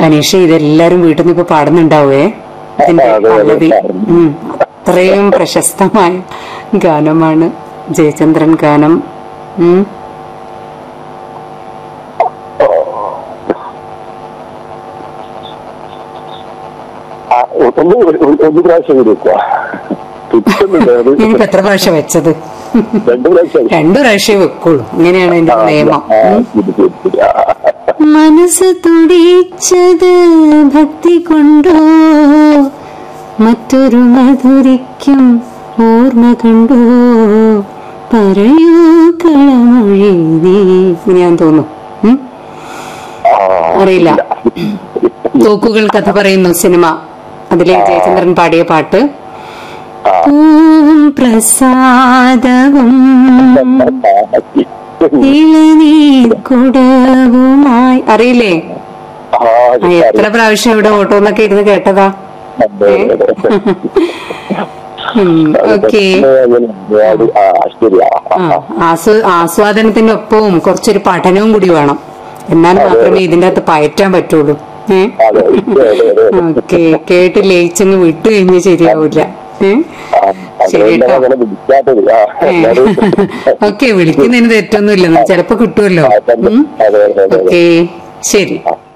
അനീഷ ഇതെല്ലാരും വീട്ടിൽ നിന്ന് ഇപ്പൊ പാടുന്നുണ്ടാവേ ഇതിന്റെ അതെ, അതെ, പല്ലവി പാടുന്നു. ഉം. അത്രയും പ്രശസ്തമായ ഗാനമാണ് ജയചന്ദ്രൻ ഗാനം ഉം. ആ, ഒന്ന് ഒരു- ഒരു- ഒന്ന് പ്രാവശ്യം കൂടി വെക്കുക കിട്ടുന്നുണ്ട് അത് ഞാനിപ്പോ എത്ര പ്രാവശ്യം വെച്ചത് രണ്ടു പ്രാവശ്യം രണ്ടു പ്രാവശ്യം വെക്കുള്ളൂ അങ്ങനെയാണ് എന്റെ ആ, നിയമം ആ, ഉം. ശരി, ശരി, ശരി. ആ, മനസ്സ് തുടിച്ചത് ഭക്തി കൊണ്ടോ മറ്റൊരു മധുരിക്കും ഓർമ്മ കണ്ടോ പറയൂ കളമൊഴി നീ ഞാൻ തോന്നുന്നു ഉം? ആ, അറിയില്ല തോക്കുകൾ കഥ പറയുന്നു സിനിമ അതിലെ ജയചന്ദ്രൻ പാടിയ പാട്ട് ആ. പൂവും പ്രസാദവും ഇളനീർ കുടവുമായി അറിയില്ലേ ആ, ആ, എത്ര പ്രാവശ്യം ഇവിടെ ഓട്ടോ എന്നൊക്കെ ഇരുന്ന് കേട്ടതാ അതെ, അതെ. ഓക്കെ അങ്ങനെ ഒരുപാട് ആ ശരിയാ ആ ആസ്വ ആസ്വാദനത്തിനൊപ്പവും കുറച്ചൊരു പഠനവും കൂടി വേണം എന്നാൽ മാത്രമേ ഇതിന്റെ അകത്ത് പയറ്റാൻ പറ്റുള്ളൂ ഏ അതെ അതെ അതെ ഓക്കെ കേട്ട് ലയിച്ചങ്ങ് വിട്ടു കഴിഞ്ഞ് ശരിയാവില്ല ഏ ആ, ശരി അതുകൊണ്ടാണ് കേട്ടോ. അങ്ങനെ വിളിക്കാത്തത് ആ എല്ലാവരും ഓക്കെ വിളിക്കുന്നതിന് തെറ്റൊന്നുമില്ല ചിലപ്പോ കിട്ടുമല്ലോ ആ, അതെ ഉം. അതെ അതെ അതെ ഓക്കെ ശരി ആ